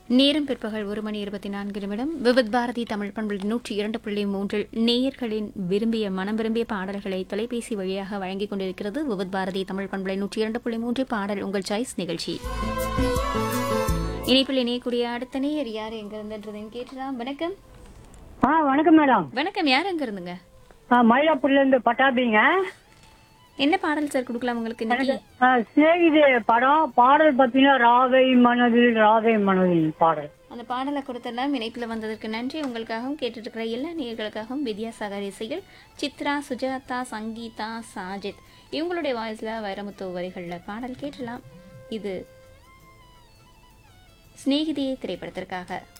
நேரம் பிற்பகல் ஒரு மணி இருபத்தி நான்கு நிமிடம் விவித் பாரதி தமிழ் பண்புகள் நூற்றி இரண்டு புள்ளி மூன்றில் நேயர்களின் விரும்பிய மனம் விரும்பிய பாடல்களை தொலைபேசி வழியாக வழங்கிக் கொண்டிருக்கிறது விவித் பாரதி தமிழ் பண்புகளை நூற்றி இரண்டு புள்ளி மூன்று பாடல் உங்கள் சாய்ஸ் நிகழ்ச்சி இணைப்பில் இணையக்கூடிய அடுத்த நேயர் யார் எங்க இருந்துன்றதையும் கேட்டலாம் வணக்கம் ஆ வணக்கம் மேடம் வணக்கம் யார் எங்க இருந்துங்க ஆ, மயிலாப்பூர்ல இருந்து பட்டாபிங்க என்ன பாடல் சார் கொடுக்கலாம் உங்களுக்கு இன்னைக்கு ஆ, சிநேகிதி படம் பாடல் பார்த்தீங்கன்னா ராவை மனதில் ராவை மனதில் பாடல் அந்த பாடலை கொடுத்தெல்லாம் இணைப்பில் வந்ததற்கு நன்றி உங்களுக்காகவும் கேட்டுட்டு எல்லா நேயர்களுக்காகவும் வித்யாசாகர் இசையில் சித்ரா சுஜாதா சங்கீதா சாஜித் இவங்களுடைய வாய்ஸில் வைரமுத்து வரிகளில் பாடல் கேட்டலாம் இது சிநேகிதியை திரைப்படத்திற்காக